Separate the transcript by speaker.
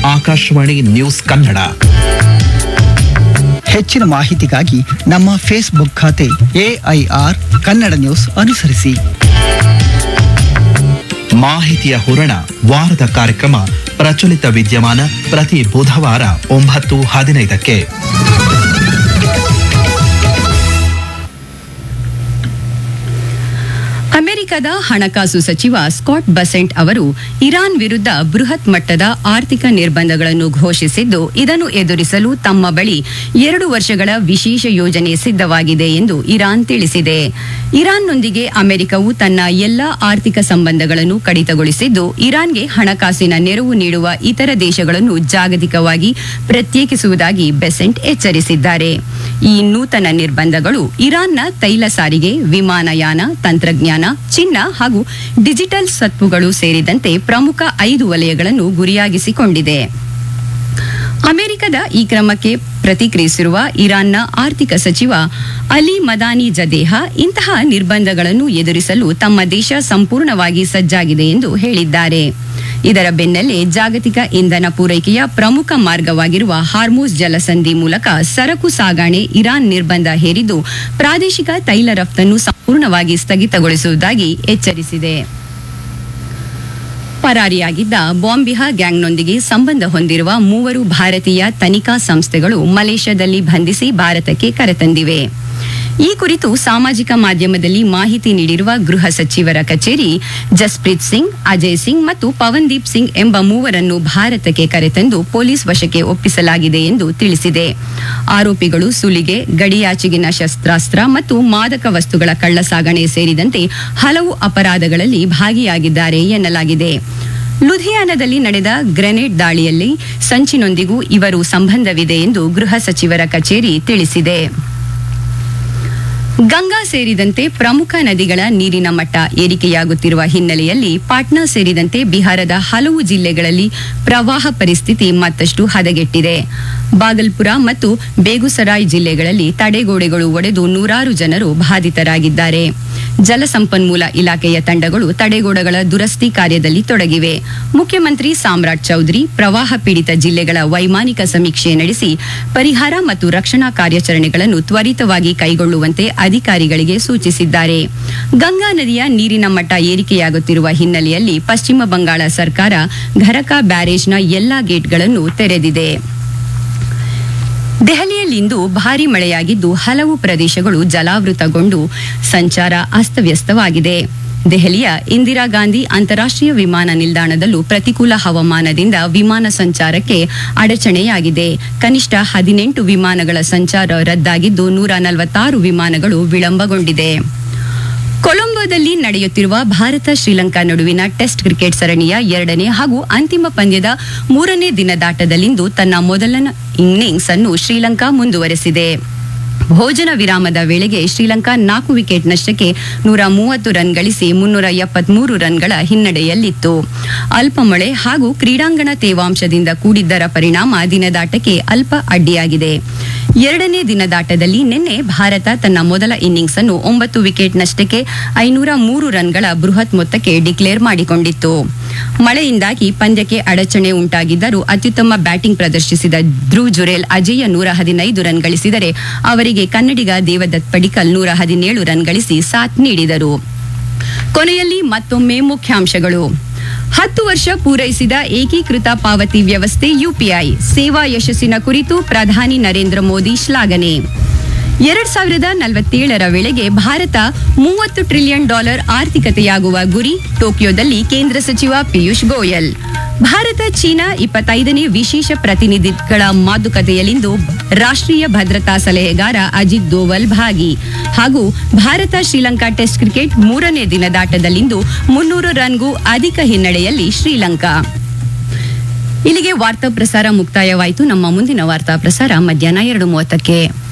Speaker 1: Akashvani news Kannada
Speaker 2: ಹೆಚ್ಚಿನ ಮಾಹಿತಿಗಾಗಿ ನಮ್ಮ ಫೇಸ್ಬುಕ್ ಖಾತೆ ಎಐಆರ್ ಕನ್ನಡ ನ್ಯೂಸ್ ಅನುಸರಿಸಿ
Speaker 1: ಮಾಹಿತಿಯ ಹೂರಣ ವಾರದ ಕಾರ್ಯಕ್ರಮ ಪ್ರಚಲಿತ ವಿದ್ಯಮಾನ ಪ್ರತಿ ಬುಧವಾರ ಒಂಬತ್ತು ಹದಿನೈದಕ್ಕೆ
Speaker 3: ಅಮೆರಿಕದ ಹಣಕಾಸು ಸಚಿವ ಸ್ಕಾಟ್ ಬಸೆಂಟ್ ಅವರು ಇರಾನ್ ವಿರುದ್ಧ ಬೃಹತ್ ಮಟ್ಟದ ಆರ್ಥಿಕ ನಿರ್ಬಂಧಗಳನ್ನು ಘೋಷಿಸಿದ್ದು ಇದನ್ನು ಎದುರಿಸಲು ತಮ್ಮ ಬಳಿ ಎರಡು ವರ್ಷಗಳ ವಿಶೇಷ ಯೋಜನೆ ಸಿದ್ಧವಾಗಿದೆ ಎಂದು ಇರಾನ್ ತಿಳಿಸಿದೆ ಇರಾನ್ನೊಂದಿಗೆ ಅಮೆರಿಕವು ತನ್ನ ಎಲ್ಲಾ ಆರ್ಥಿಕ ಸಂಬಂಧಗಳನ್ನು ಕಡಿತಗೊಳಿಸಿದ್ದು ಇರಾನ್ಗೆ ಹಣಕಾಸಿನ ನೆರವು ನೀಡುವ ಇತರ ದೇಶಗಳನ್ನು ಜಾಗತಿಕವಾಗಿ ಪ್ರತ್ಯೇಕಿಸುವುದಾಗಿ ಬೆಸೆಂಟ್ ಎಚ್ಚರಿಸಿದ್ದಾರೆ ಈ ನೂತನ ನಿರ್ಬಂಧಗಳು ಇರಾನ್ನ ತೈಲ ಸಾರಿಗೆ ವಿಮಾನಯಾನ ತಂತ್ರಜ್ಞಾನ ಚಿನ್ನ ಹಾಗೂ ಡಿಜಿಟಲ್ ಸತ್ವುಗಳು ಸೇರಿದಂತೆ ಪ್ರಮುಖ ಐದು ವಲಯಗಳನ್ನು ಗುರಿಯಾಗಿಸಿಕೊಂಡಿದೆ ಅಮೆರಿಕದ ಈ ಕ್ರಮಕ್ಕೆ ಪ್ರತಿಕ್ರಿಯಿಸಿರುವ ಇರಾನ್ನ ಆರ್ಥಿಕ ಸಚಿವ ಅಲಿ ಮದಾನಿ ಜದೇಹ ಇಂತಹ ನಿರ್ಬಂಧಗಳನ್ನು ಎದುರಿಸಲು ತಮ್ಮ ದೇಶ ಸಂಪೂರ್ಣವಾಗಿ ಸಜ್ಜಾಗಿದೆ ಎಂದು ಹೇಳಿದ್ದಾರೆ ಇದರ ಬೆನ್ನಲ್ಲೇ ಜಾಗತಿಕ ಇಂಧನ ಪೂರೈಕೆಯ ಪ್ರಮುಖ ಮಾರ್ಗವಾಗಿರುವ ಹಾರ್ಮೋಸ್ ಜಲಸಂಧಿ ಮೂಲಕ ಸರಕು ಸಾಗಾಣೆ ಇರಾನ್ ನಿರ್ಬಂಧ ಹೇರಿದ್ದು ಪ್ರಾದೇಶಿಕ ತೈಲ ರಫ್ತನ್ನು ಸಂಪೂರ್ಣವಾಗಿ ಸ್ಥಗಿತಗೊಳಿಸುವುದಾಗಿ ಎಚ್ಚರಿಸಿದೆ ಪರಾರಿಯಾಗಿದ್ದ ಬಾಂಬಿಹಾ ಗ್ಯಾಂಗ್ನೊಂದಿಗೆ ಸಂಬಂಧ ಹೊಂದಿರುವ ಮೂವರು ಭಾರತೀಯ ತನಿಖಾ ಸಂಸ್ಥೆಗಳು ಮಲೇಷ್ಯಾದಲ್ಲಿ ಬಂಧಿಸಿ ಭಾರತಕ್ಕೆ ಕರೆತಂದಿವೆ ಈ ಕುರಿತು ಸಾಮಾಜಿಕ ಮಾಧ್ಯಮದಲ್ಲಿ ಮಾಹಿತಿ ನೀಡಿರುವ ಗೃಹ ಸಚಿವರ ಕಚೇರಿ ಜಸ್ಪ್ರೀತ್ ಸಿಂಗ್ ಅಜಯ್ ಸಿಂಗ್ ಮತ್ತು ಪವನ್ದೀಪ್ ಸಿಂಗ್ ಎಂಬ ಮೂವರನ್ನು ಭಾರತಕ್ಕೆ ಕರೆತಂದು ಪೊಲೀಸ್ ವಶಕ್ಕೆ ಒಪ್ಪಿಸಲಾಗಿದೆ ಎಂದು ತಿಳಿಸಿದೆ ಆರೋಪಿಗಳು ಸುಲಿಗೆ ಗಡಿಯಾಚೆಗಿನ ಶಸ್ತ್ರಾಸ್ತ್ರ ಮತ್ತು ಮಾದಕ ವಸ್ತುಗಳ ಕಳ್ಳಸಾಗಣೆ ಸೇರಿದಂತೆ ಹಲವು ಅಪರಾಧಗಳಲ್ಲಿ ಭಾಗಿಯಾಗಿದ್ದಾರೆ ಎನ್ನಲಾಗಿದೆ ಲುಧಿಯಾನದಲ್ಲಿ ನಡೆದ ಗ್ರೆನೇಡ್ ದಾಳಿಯಲ್ಲಿ ಸಂಚಿನೊಂದಿಗೂ ಇವರು ಸಂಬಂಧವಿದೆ ಎಂದು ಗೃಹ ಸಚಿವರ ಕಚೇರಿ ತಿಳಿಸಿದೆ ಗಂಗಾ ಸೇರಿದಂತೆ ಪ್ರಮುಖ ನದಿಗಳ ನೀರಿನ ಮಟ್ಟ ಏರಿಕೆಯಾಗುತ್ತಿರುವ ಹಿನ್ನೆಲೆಯಲ್ಲಿ ಪಾಟ್ನಾ ಸೇರಿದಂತೆ ಬಿಹಾರದ ಹಲವು ಜಿಲ್ಲೆಗಳಲ್ಲಿ ಪ್ರವಾಹ ಪರಿಸ್ಥಿತಿ ಮತ್ತಷ್ಟು ಹದಗೆಟ್ಟಿದೆ ಬಾಗಲ್ಪುರ ಮತ್ತು ಬೇಗುಸರಾಯ್ ಜಿಲ್ಲೆಗಳಲ್ಲಿ ತಡೆಗೋಡೆಗಳು ಒಡೆದು ನೂರಾರು ಜನರು ಬಾಧಿತರಾಗಿದ್ದಾರೆ ಜಲಸಂಪನ್ಮೂಲ ಇಲಾಖೆಯ ತಂಡಗಳು ತಡೆಗೋಡೆಗಳ ದುರಸ್ತಿ ಕಾರ್ಯದಲ್ಲಿ ತೊಡಗಿವೆ ಮುಖ್ಯಮಂತ್ರಿ ಸಾಮ್ರಾಟ್ ಚೌಧರಿ ಪ್ರವಾಹ ಪೀಡಿತ ಜಿಲ್ಲೆಗಳ ವೈಮಾನಿಕ ಸಮೀಕ್ಷೆ ನಡೆಸಿ ಪರಿಹಾರ ಮತ್ತು ರಕ್ಷಣಾ ಕಾರ್ಯಾಚರಣೆಗಳನ್ನು ತ್ವರಿತವಾಗಿ ಕೈಗೊಳ್ಳುವಂತೆ ಅಧಿಕಾರಿಗಳಿಗೆ ಸೂಚಿಸಿದ್ದಾರೆ ಗಂಗಾ ನದಿಯ ನೀರಿನ ಮಟ್ಟ ಏರಿಕೆಯಾಗುತ್ತಿರುವ ಹಿನ್ನೆಲೆಯಲ್ಲಿ ಪಶ್ಚಿಮ ಬಂಗಾಳ ಸರ್ಕಾರ ಘರಕಾ ಬ್ಯಾರೇಜ್ನ ಎಲ್ಲಾ ಗೇಟ್ಗಳನ್ನು ತೆರೆದಿದೆ ದೆಹಲಿಯಲ್ಲಿಂದು ಭಾರಿ ಮಳೆಯಾಗಿದ್ದು ಹಲವು ಪ್ರದೇಶಗಳು ಜಲಾವೃತಗೊಂಡು ಸಂಚಾರ ಅಸ್ತವ್ಯಸ್ತವಾಗಿದೆ ದೆಹಲಿಯ ಇಂದಿರಾ ಗಾಂಧಿ ಅಂತಾರಾಷ್ಟ್ರೀಯ ವಿಮಾನ ನಿಲ್ದಾಣದಲ್ಲೂ ಪ್ರತಿಕೂಲ ಹವಾಮಾನದಿಂದ ವಿಮಾನ ಸಂಚಾರಕ್ಕೆ ಅಡಚಣೆಯಾಗಿದೆ ಕನಿಷ್ಠ ಹದಿನೆಂಟು ವಿಮಾನಗಳ ಸಂಚಾರ ರದ್ದಾಗಿದ್ದು ನೂರ ನಲವತ್ತಾರು ವಿಮಾನಗಳು ವಿಳಂಬಗೊಂಡಿದೆ ಕೊಲಂಬೋದಲ್ಲಿ ನಡೆಯುತ್ತಿರುವ ಭಾರತ ಶ್ರೀಲಂಕಾ ನಡುವಿನ ಟೆಸ್ಟ್ ಕ್ರಿಕೆಟ್ ಸರಣಿಯ ಎರಡನೇ ಹಾಗೂ ಅಂತಿಮ ಪಂದ್ಯದ ಮೂರನೇ ದಿನದಾಟದಲ್ಲಿಂದು ತನ್ನ ಮೊದಲ ಇನ್ನಿಂಗ್ಸ್ ಅನ್ನು ಶ್ರೀಲಂಕಾ ಮುಂದುವರೆಸಿದೆ ಭೋಜನ ವಿರಾಮದ ವೇಳೆಗೆ ಶ್ರೀಲಂಕಾ ನಾಲ್ಕು ವಿಕೆಟ್ ನಷ್ಟಕ್ಕೆ ನೂರ ಮೂವತ್ತು ರನ್ ಗಳಿಸಿ ಮುನ್ನೂರ ಎಪ್ಪತ್ಮೂರು ರನ್ಗಳ ಹಿನ್ನಡೆಯಲ್ಲಿತ್ತು ಅಲ್ಪ ಮಳೆ ಹಾಗೂ ಕ್ರೀಡಾಂಗಣ ತೇವಾಂಶದಿಂದ ಕೂಡಿದ್ದರ ಪರಿಣಾಮ ದಿನದಾಟಕ್ಕೆ ಅಲ್ಪ ಅಡ್ಡಿಯಾಗಿದೆ ಎರಡನೇ ದಿನದಾಟದಲ್ಲಿ ನಿನ್ನೆ ಭಾರತ ತನ್ನ ಮೊದಲ ಇನ್ನಿಂಗ್ಸ್ ಅನ್ನು ಒಂಬತ್ತು ವಿಕೆಟ್ ನಷ್ಟಕ್ಕೆ ಐನೂರ ಮೂರು ರನ್ಗಳ ಬೃಹತ್ ಮೊತ್ತಕ್ಕೆ ಡಿಕ್ಲೇರ್ ಮಾಡಿಕೊಂಡಿತ್ತು ಮಳೆಯಿಂದಾಗಿ ಪಂದ್ಯಕ್ಕೆ ಅಡಚಣೆ ಉಂಟಾಗಿದ್ದರೂ ಅತ್ಯುತ್ತಮ ಬ್ಯಾಟಿಂಗ್ ಪ್ರದರ್ಶಿಸಿದ ಧ್ರುವ್ ಜುರೇಲ್ ಅಜೇಯ ನೂರ ಹದಿನೈದು ರನ್ ಗಳಿಸಿದರೆ ಅವರಿಗೆ ಕನ್ನಡಿಗ ದೇವದತ್ ಪಡಿಕಲ್ ನೂರ ಹದಿನೇಳು ರನ್ ಗಳಿಸಿ ಸಾಥ್ ನೀಡಿದರು ಕೊನೆಯಲ್ಲಿ ಮತ್ತೊಮ್ಮೆ ಮುಖ್ಯಾಂಶಗಳು ಹತ್ತು ವರ್ಷ ಪೂರೈಸಿದ ಏಕೀಕೃತ ಪಾವತಿ ವ್ಯವಸ್ಥೆ ಯುಪಿಐ ಸೇವಾ ಯಶಸ್ಸಿನ ಕುರಿತು ಪ್ರಧಾನಿ ನರೇಂದ್ರ ಮೋದಿ ಶ್ಲಾಘನೆ ಎರಡ್ ಸಾವಿರದ ನಲವತ್ತೇಳರ ವೇಳೆಗೆ ಭಾರತ ಮೂವತ್ತು ಟ್ರಿಲಿಯನ್ ಡಾಲರ್ ಆರ್ಥಿಕತೆಯಾಗುವ ಗುರಿ ಟೋಕಿಯೋದಲ್ಲಿ ಕೇಂದ್ರ ಸಚಿವ ಪಿಯೂಷ್ ಗೋಯಲ್ ಭಾರತ ಚೀನಾ ಇಪ್ಪತ್ತೈದನೇ ವಿಶೇಷ ಪ್ರತಿನಿಧಿಗಳ ಮಾತುಕತೆಯಲ್ಲಿಂದು ರಾಷ್ಟ್ರೀಯ ಭದ್ರತಾ ಸಲಹೆಗಾರ ಅಜಿತ್ ದೋವಲ್ ಭಾಗಿ ಹಾಗೂ ಭಾರತ ಶ್ರೀಲಂಕಾ ಟೆಸ್ಟ್ ಕ್ರಿಕೆಟ್ ಮೂರನೇ ದಿನದಾಟದಲ್ಲಿಂದು ಮುನ್ನೂರು ರನ್ಗೂ ಅಧಿಕ ಹಿನ್ನಡೆಯಲ್ಲಿ ಶ್ರೀಲಂಕಾ ಇಲ್ಲಿಗೆ ವಾರ್ತಾ ಪ್ರಸಾರ ಮುಕ್ತಾಯವಾಯಿತು ನಮ್ಮ ಮುಂದಿನ ವಾರ್ತಾ ಪ್ರಸಾರ ಮಧ್ಯಾಹ್ನ ಎರಡು ಮೂವತ್ತಕ್ಕೆ